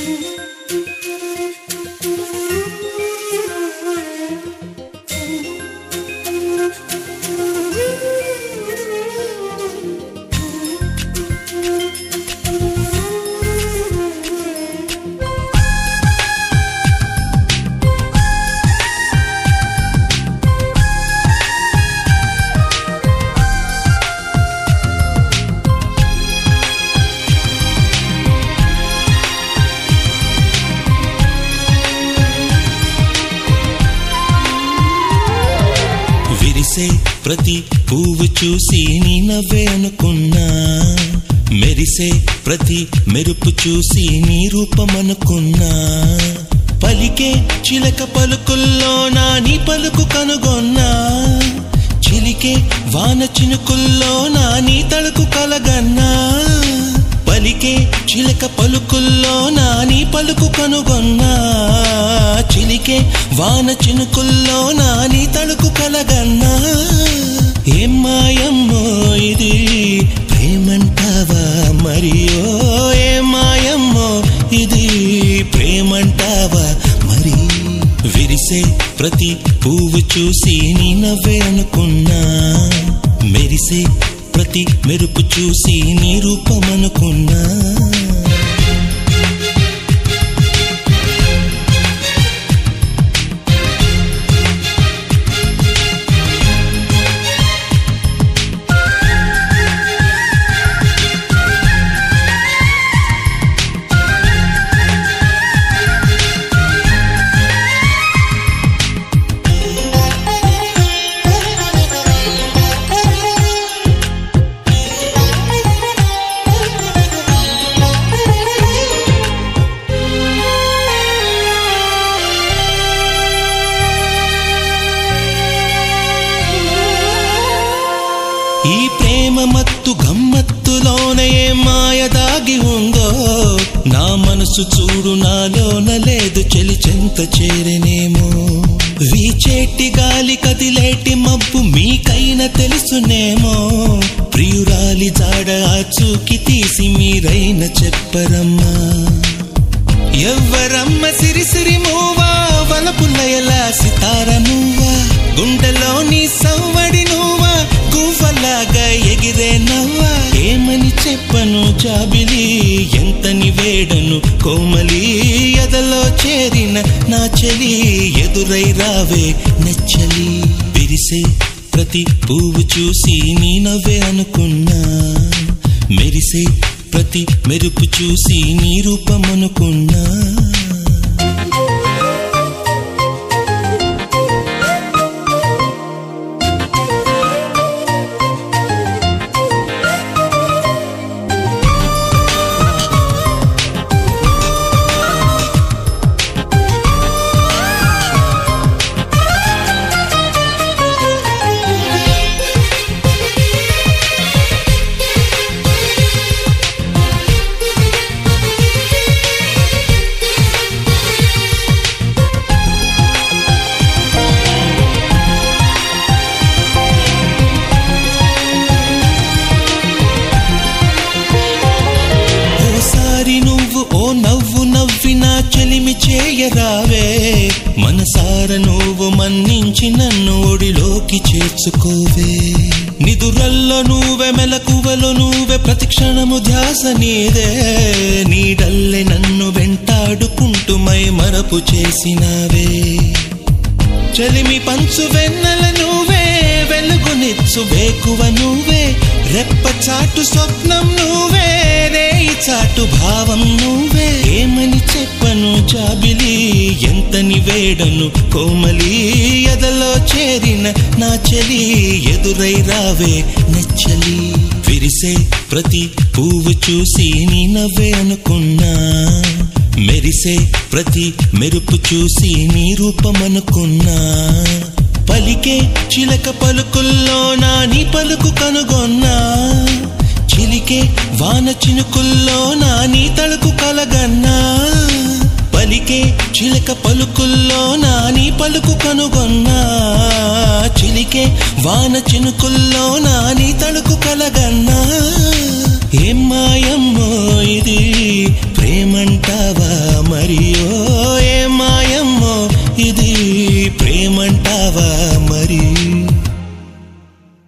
విరిసే ప్రతి పువ్వు చూసి నీ నవ్వే అనుకున్నా మెరిసే ప్రతి మెరుపు చూసి నీ రూపం అనుకున్నా పలికే చిలక పలుకుల్లో నా నీ పలుకు కనుగొన్నా చిలికే వాన చినుకుల్లో నా నీ తలుకు కలగన్నా పలికే చిలక పలుకుల్లో నా నీ పలుకు కనుగొన్నా చిలికే వాన చినుకుల్లో నా నీ తలుకు కలగన్నా ఏం మాయమ్మో ఇది ప్రేమంటావా మరియో ఏ మాయమ్మో ఇది ప్రేమంటావా మరి విరిసే ప్రతి పువ్వు చూసి నీ నవ్వే అనుకున్నా మెరిసే ప్రతి మెరుపు చూసి నీ రూపం అనుకున్నా ఈ ప్రేమ మత్తు గమ్మత్తులోనే ఏ మాయ దాగి ఉందో నా మనసు చూడు నాలోన లేదు చెలి చెంత చేరనేమో వీచేటి గాలి కదిలేటి మబ్బు మీకైనా తెలుసునేమో ప్రియురాలి జాడ ఆచూకి తీసి మీరైన చెప్పరమ్మా ఎవ్వరమ్మ సిరి సిరి మూవా వలపుల్లయలా సితార నువ్వా గుండెలో నీ సవ్వడి నువ్వా గువ్వలాగా ఎగిరే నవ్వా ఏమని చెప్పను జాబిలి ఎంతని వేడను కోమలి ఎదలో చేరిన నా చెలి ఎదురై రావే నచ్చలి విరిసే ప్రతి పువ్వు చూసి నీ నవ్వే అనుకున్నా మెరిసే ప్రతి మెరుపు చూసి నీ రూపం అనుకున్నా ఓసారి నువ్వు ఓ నవ్వు నవ్వి నా చెలిమి చేయరావే మనసార నువ్వు మన్నించి నన్ను ఒడిలోకి చేర్చుకోవే నిదురల్లో నువ్వే మెలకువలో నువ్వే ప్రతి క్షణము ధ్యాస నీదే నీడల్లే నన్ను వెంటాడుకుంటూ మై మరపు చేసినావే చలిమి పంచు వెన్నెల నువ్వే వెలుగునిచ్చు వేకువ నువ్వే రెప్ప చాటు స్వప్నం నువ్వే రేయి చాటు భావం నువ్వే ఏమని చెప్పను జాబిలి ఎంతని వేడను కోమలి ఎదలో చేరిన నా చెలి ఎదురై రావే నచ్చలి విరిసే ప్రతి పువ్వు చూసి నీ నవ్వే అనుకున్నా మెరిసే ప్రతి మెరుపు చూసి నీ రూపం అనుకున్నా పలికే చిలక పలుకుల్లో నా నీ పలుకు కనుగొన్నా చిలికే వాన చినుకుల్లో నా నీ తలుకు కలగన్నా పలికే చిలక పలుకుల్లో నా నీ పలుకు కనుగొన్నా చిలికే వాన చినుకుల్లో నా నీ తలుకు కలగన్నా ఏం మాయమ్మో ఇది ప్రేమంటావా హరియో ఏ మాయమ్మో ఇది ప్రేమంటావా